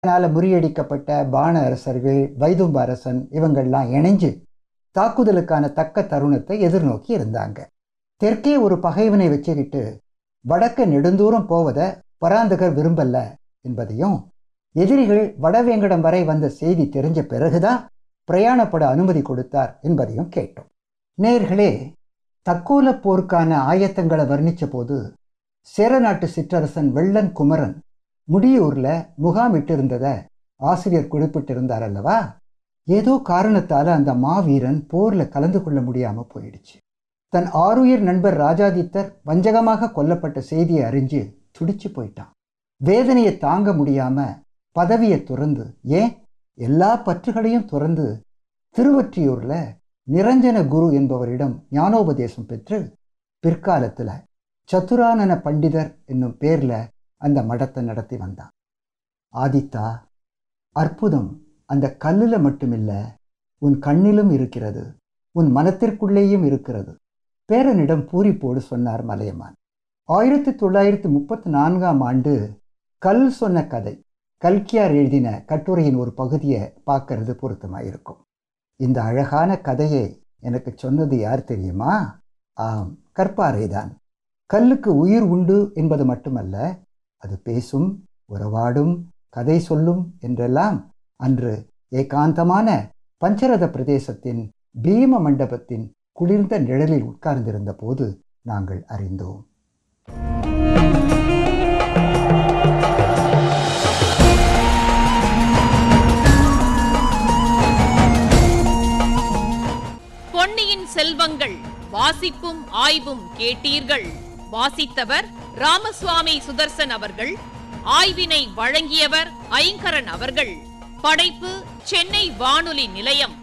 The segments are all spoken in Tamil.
அதனால முறியடிக்கப்பட்ட பாண அரசர்கள் வைதும்ப அரசன் இவங்கள்லாம் இணைஞ்சு தாக்குதலுக்கான தக்க தருணத்தை எதிர்நோக்கி இருந்தாங்க தெற்கே ஒரு பகைவனை வச்சுக்கிட்டு வடக்க நெடுந்தூரம் போவதை பராந்தகர் விரும்பல என்பதையும் எதிரிகள் வடவேங்கடம் வரை வந்த செய்தி தெரிஞ்ச பிறகுதான் பிரயாணப்பட அனுமதி கொடுத்தார் என்பதையும் கேட்டோம் நேர்களே தக்கோல போருக்கான ஆயத்தங்களை வர்ணித்த போது சேர நாட்டு சிற்றரசன் வெள்ளன் குமரன் முடியூர்ல முகாமிட்டிருந்ததை ஆசிரியர் குறிப்பிட்டிருந்தார் அல்லவா ஏதோ காரணத்தால அந்த மாவீரன் போர்ல கலந்து கொள்ள முடியாம போயிடுச்சு தன் ஆருயிர் நண்பர் ராஜாதித்தர் வஞ்சகமாக கொல்லப்பட்ட செய்தியை அறிஞ்சு துடிச்சு போயிட்டான் வேதனையை தாங்க முடியாம பதவியை துறந்து ஏன் எல்லா பற்றுகளையும் துறந்து திருவொற்றியூர்ல நிரஞ்சன குரு என்பவரிடம் ஞானோபதேசம் பெற்று பிற்காலத்துல சத்துரானன பண்டிதர் என்னும் பேர்ல அந்த மடத்தை நடத்தி வந்தான் ஆதித்தா அற்புதம் அந்த கல்லுல மட்டுமில்ல உன் கண்ணிலும் இருக்கிறது உன் மனத்திற்குள்ளேயும் இருக்கிறது பேரனிடம் பூரிப்போடு சொன்னார் மலையமான் ஆயிரத்தி தொள்ளாயிரத்தி முப்பத்தி நான்காம் ஆண்டு கல் சொன்ன கதை கல்கியார் எழுதின கட்டுரையின் ஒரு பகுதியை பார்க்கறது பொருத்தமாக இருக்கும் இந்த அழகான கதையை எனக்கு சொன்னது யார் தெரியுமா ஆம் கற்பாறைதான் கல்லுக்கு உயிர் உண்டு என்பது மட்டுமல்ல அது பேசும் உறவாடும் கதை சொல்லும் என்றெல்லாம் அன்று ஏகாந்தமான பஞ்சரத பிரதேசத்தின் பீம மண்டபத்தின் குளிர்ந்த நிழலில் உட்கார்ந்திருந்த போது நாங்கள் அறிந்தோம் பொன்னியின் செல்வங்கள் வாசிப்பும் ஆய்வும் கேட்டீர்கள் வாசித்தவர் ராமசுவாமி சுதர்சன் அவர்கள் ஆய்வினை வழங்கியவர் ஐங்கரன் அவர்கள் படைப்பு சென்னை வானொலி நிலையம்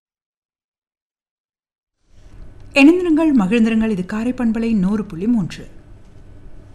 இணைந்திருங்கள் மகிழ்ந்திருங்கள் இது காரைப்பண்பலை நூறு புள்ளி மூன்று